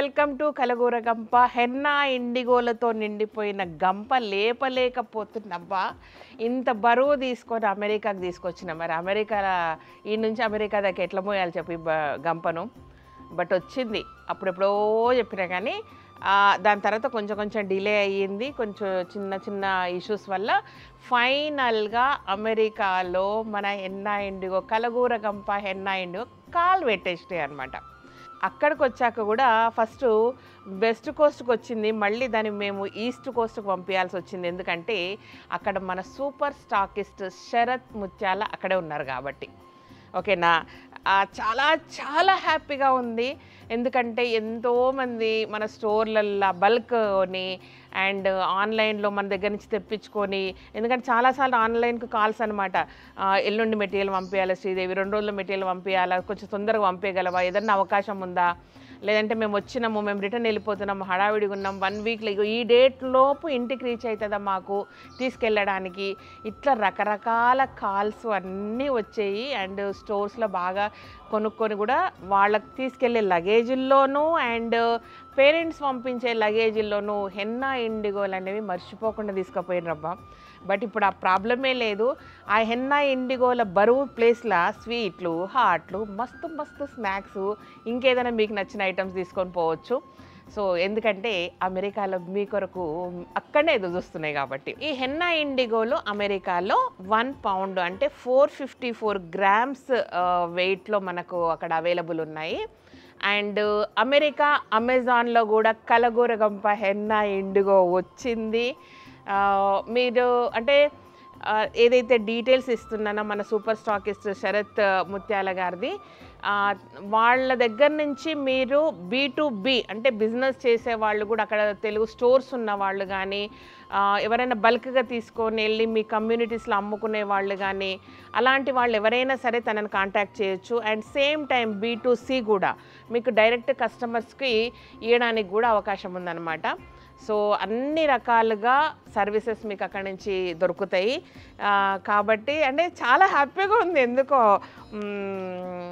welcome to కలగూర గంప henna ఇండిగోలతో నిండిపోయిన గంప లేపలేకపోతున్నబ్బా ఇంత బరువు తీసుకొని అమెరికాకి తీసుకొచ్చిన మరి అమెరికా ఈ నుంచి అమెరికా దాకా ఎట్లా మోయాలి చెప్పి బ- గంపను బట్ వచ్చింది అప్పుడెప్పుడో చెప్పినా కానీ ఆ, దాని తర్వాత కొంచెం కొంచెం డిలే అయ్యింది కొంచెం చిన్న చిన్న ఇష్యూస్ వల్ల ఫైనల్గా అమెరికాలో మన హెన్నా ఇండిగో కలగూర గంప హెన్నా ఇండిగో కాల్ పెట్టేసినాయి అనమాట అక్కడికి వచ్చాక కూడా ఫస్ట్ వెస్ట్ కోస్ట్కి వచ్చింది మళ్ళీ దాన్ని మేము ఈస్ట్ కోస్ట్కి పంపించాల్సి వచ్చింది ఎందుకంటే అక్కడ మన సూపర్ స్టాకిస్ట్ శరత్ ముత్యాల అక్కడే ఉన్నారు కాబట్టి ఓకేనా ఆ, చాలా చాలా హ్యాపీగా ఉంది ఎందుకంటే ఎంతోమంది మన స్టోర్లల్లో బల్క్ని అండ్ ఆన్లైన్లో మన దగ్గర నుంచి తెప్పించుకొని ఎందుకంటే చాలాసార్లు ఆన్లైన్కి కాల్స్ అనమాట ఎల్లుండి మెటీరియల్ పంపించాలి శ్రీదేవి రెండు రోజుల మెటీరియల్ పంపించాలా కొంచెం తొందరగా పంపించగలవా ఏదన్నా అవకాశం ఉందా లేదంటే మేము వచ్చినాము మేము రిటర్న్ వెళ్ళిపోతున్నాము హడావిడిగా ఉన్నాం వన్ వీక్లో ఇగో ఈ డేట్ లోపు ఇంటికి రీచ్ అవుతుందా మాకు తీసుకెళ్ళడానికి ఇట్లా రకరకాల కాల్స్ అన్నీ వచ్చాయి అండ్ స్టోర్స్లో బాగా కొనుక్కొని కూడా వాళ్ళకి తీసుకెళ్లే లగేజీల్లోనూ అండ్ పేరెంట్స్ పంపించే లగేజీల్లోనూ హెన్నా ఇండిగోలు అనేవి మర్చిపోకుండా తీసుకుపోయినరబ్బా బట్ ఇప్పుడు ఆ ప్రాబ్లమే లేదు ఆ హెన్నా ఇండిగోల బరువు ప్లేస్లో స్వీట్లు హాట్లు మస్తు మస్తు స్నాక్స్ ఇంకేదైనా మీకు నచ్చిన ఐటమ్స్ తీసుకొని పోవచ్చు సో ఎందుకంటే అమెరికాలో మీ కొరకు అక్కడనే ఎదురు చూస్తున్నాయి కాబట్టి ఈ హెన్నా ఇండిగోలో అమెరికాలో వన్ పౌండ్ అంటే ఫోర్ ఫిఫ్టీ ఫోర్ గ్రామ్స్ వెయిట్లో మనకు అక్కడ అవైలబుల్ ఉన్నాయి అండ్ అమెరికా అమెజాన్లో కూడా కలగూరగంప హెన్నా ఇండిగో వచ్చింది ఆ, మీరు అంటే ఆ, ఏదైతే డీటెయిల్స్ ఇస్తున్నానో మన సూపర్ స్టాకిస్ట్ శరత్ ముత్యాల గారిది ఆ, వాళ్ళ దగ్గర నుంచి మీరు బీ టు బి అంటే బిజినెస్ చేసే వాళ్ళు కూడా అక్కడ తెలుగు స్టోర్స్ ఉన్న వాళ్ళు కానీ ఆ, ఎవరైనా బల్క్గా తీసుకొని వెళ్ళి మీ కమ్యూనిటీస్లో అమ్ముకునే వాళ్ళు కానీ అలాంటి వాళ్ళు ఎవరైనా సరే తనని కాంటాక్ట్ చేయొచ్చు and same time B to C కూడా మీకు డైరెక్ట్ కస్టమర్స్కి ఇవ్వడానికి కూడా అవకాశం ఉందన్నమాట సో అన్ని రకాలుగా సర్వీసెస్ మీకు అక్కడి నుంచి దొరుకుతాయి ఆ, కాబట్టి అంటే చాలా హ్యాపీగా ఉంది ఎందుకో మ్మ్,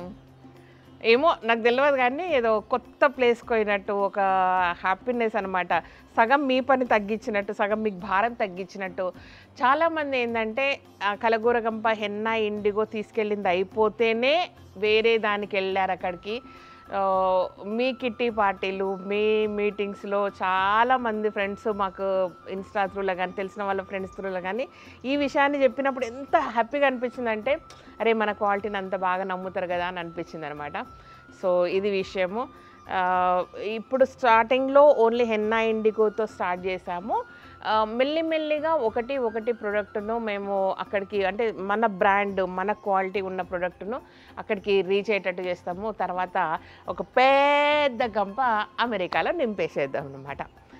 ఏమో నాకు తెలియదు కానీ ఏదో కొత్త ప్లేస్కి పోయినట్టు ఒక హ్యాపీనెస్ అనమాట సగం మీ పని తగ్గించినట్టు సగం మీకు భారం తగ్గించినట్టు చాలామంది ఏంటంటే ఆ, కలగూరగంప హెన్నా ఇండిగో తీసుకెళ్ళింది అయిపోతేనే వేరే దానికి వెళ్ళారు అక్కడికి ఆ, మీ కిట్టి పార్టీలు మీ మీటింగ్స్లో చాలా మంది ఫ్రెండ్స్ మాకు ఇన్స్టా త్రూలో కానీ తెలిసిన వాళ్ళ ఫ్రెండ్స్ త్రూలో కానీ ఈ విషయాన్ని చెప్పినప్పుడు ఎంత హ్యాపీగా అనిపించిందంటే అరే మన క్వాలిటీని అంత బాగా నమ్ముతారు కదా అని అనిపించింది అనమాట సో ఇది విషయము ఆ, ఇప్పుడు స్టార్టింగ్లో ఓన్లీ హెన్నా ఇండిగోతో స్టార్ట్ చేసాము ఆ, మెల్లిమెల్లిగా ఒకటి ఒకటి ప్రోడక్ట్ను మేము అక్కడికి అంటే మన బ్రాండ్ మన క్వాలిటీ ఉన్న ప్రోడక్ట్ను అక్కడికి రీచ్ అయ్యేటట్టు చేస్తాము తర్వాత ఒక పెద్ద గంప అమెరికాలో నింపేసేద్దాం అనమాట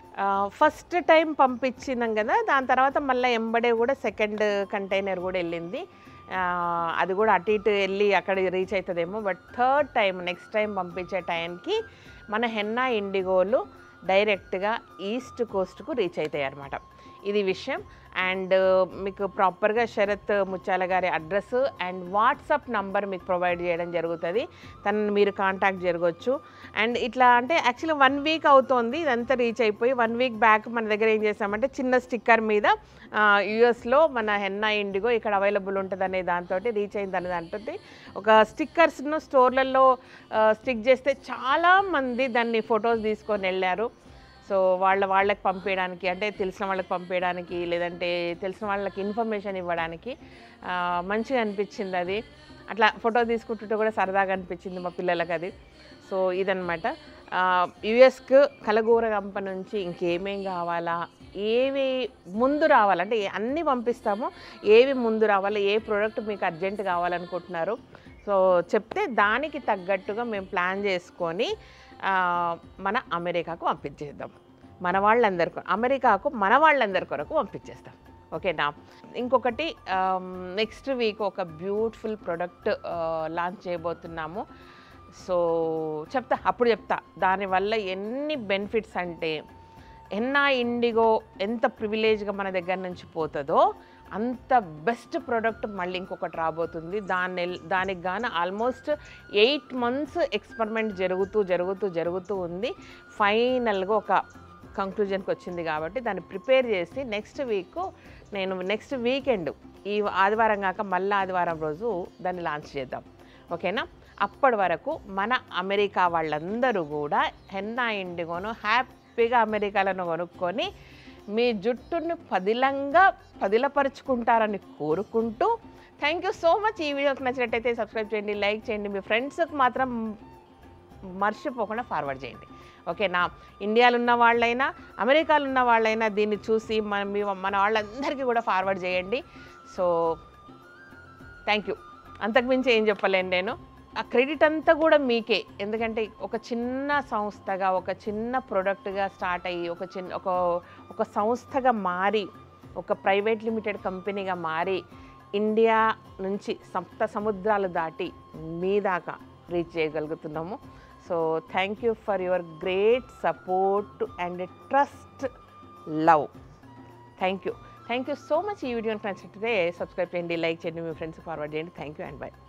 ఫస్ట్ టైం పంపించినాం కదా దాని తర్వాత మళ్ళీ ఎంబడే కూడా సెకండ్ కంటైనర్ కూడా వెళ్ళింది ఆ, అది కూడా అటు ఇటు వెళ్ళి అక్కడ రీచ్ అవుతుందేమో but third time next time పంపించే టైంకి మన హెన్నా ఇండిగోలు డైరెక్ట్గా ఈస్ట్ కోస్ట్కు రీచ్ అవుతాయి అన్నమాట ఇది విషయం అండ్ మీకు ప్రాపర్గా శరత్ ముత్యాల గారి అడ్రస్ అండ్ వాట్సాప్ నంబర్ మీకు ప్రొవైడ్ చేయడం జరుగుతుంది తనని మీరు కాంటాక్ట్ జరగవచ్చు అండ్ ఇట్లా అంటే యాక్చువల్లీ వన్ వీక్ అవుతోంది ఇదంతా రీచ్ అయిపోయి వన్ వీక్ బ్యాక్ మన దగ్గర ఏం చేసామంటే చిన్న స్టిక్కర్ మీద యుఎస్లో మన హెన్నా ఇండిగో ఇక్కడ అవైలబుల్ ఉంటుంది అనే దాంతో రీచ్ అయింది అనే దాంతో ఒక స్టిక్కర్స్ను స్టోర్లలో స్టిక్ చేస్తే చాలామంది దాన్ని ఫొటోస్ తీసుకొని వెళ్ళారు సో వాళ్ళ వాళ్ళకి పంపించడానికి అంటే తెలిసిన వాళ్ళకి పంపించడానికి లేదంటే తెలిసిన వాళ్ళకి ఇన్ఫర్మేషన్ ఇవ్వడానికి ఆ, మంచిగా అనిపించింది అది అట్లా ఫోటో తీసుకుంటుంటే కూడా సరదాగా అనిపించింది మా పిల్లలకి అది సో ఇదనమాట యుఎస్కు కలగూర గంప నుంచి ఇంకేమేం కావాలా ఏవి ముందు రావాలంటే ఏ- అన్నీ పంపిస్తాము ఏవి ముందు రావాలా ఏ ప్రోడక్ట్ మీకు అర్జెంట్ కావాలనుకుంటున్నారు సో చెప్తే దానికి తగ్గట్టుగా మేము ప్లాన్ చేసుకొని ఆ, మన అమెరికాకు పంపించేద్దాం మన వాళ్ళందరి కొ- అమెరికాకు మన వాళ్ళందరి కొరకు పంపించేస్తాం ఓకేనా ఇంకొకటి నెక్స్ట్ వీక్ ఒక బ్యూటిఫుల్ ప్రోడక్ట్ లాంచ్ చేయబోతున్నాము సో చెప్తా అప్పుడు చెప్తా దానివల్ల ఎన్ని బెనిఫిట్స్ అంటే ఎన్నా ఇండిగో ఎంత ప్రివిలేజ్గా మన దగ్గర నుంచి పోతుందో అంత బెస్ట్ ప్రోడక్ట్ మళ్ళీ ఇంకొకటి రాబోతుంది దాన్ని దానికి గాను ఆల్మోస్ట్ ఎయిట్ మంత్స్ ఎక్స్పెరిమెంట్ జరుగుతూ జరుగుతూ జరుగుతూ ఉంది ఫైనల్గా ఒక కంక్లూజన్కి వచ్చింది కాబట్టి దాన్ని ప్రిపేర్ చేసి నెక్స్ట్ వీక్ నేను నెక్స్ట్ వీకెండ్ ఈ ఆదివారం కాక మళ్ళీ ఆదివారం రోజు దాన్ని లాంచ్ చేద్దాం ఓకేనా అప్పటి వరకు మన అమెరికా వాళ్ళందరూ కూడా హెన్నా ఇండిగోను హ్యాపీగా అమెరికాలను కొనుక్కొని మీ జుట్టుని పదిలంగా పదిలపరుచుకుంటారని కోరుకుంటూ థ్యాంక్ యూ సో మచ్ ఈ వీడియోకి నచ్చినట్టయితే సబ్స్క్రైబ్ చేయండి లైక్ చేయండి మీ ఫ్రెండ్స్కి మాత్రం మర్చిపోకుండా ఫార్వర్డ్ చేయండి ఓకేనా ఇండియాలో ఉన్న వాళ్ళైనా అమెరికాలో ఉన్న వాళ్ళైనా దీన్ని చూసి మన మీ మన వాళ్ళందరికీ కూడా ఫార్వర్డ్ చేయండి సో థ్యాంక్ యూ అంతకుమించి ఏం చెప్పలేను నేను ఆ క్రెడిట్ అంతా కూడా మీకే ఎందుకంటే ఒక చిన్న సంస్థగా ఒక చిన్న ప్రోడక్ట్గా స్టార్ట్ అయ్యి ఒక చిన్న ఒక ఒక సంస్థగా మారి ఒక ప్రైవేట్ లిమిటెడ్ కంపెనీగా మారి ఇండియా నుంచి సప్త సముద్రాలు దాటి మీ దాకా రీచ్ చేయగలుగుతున్నాము so thank you for your great support and trust love thank you thank you so much ఈ వీడియోని నచ్చితే సబ్స్క్రైబ్ చేయండి లైక్ చేయండి మీ ఫ్రెండ్స్కి ఫార్వర్డ్ చేయండి థ్యాంక్ యూ అండ్ బై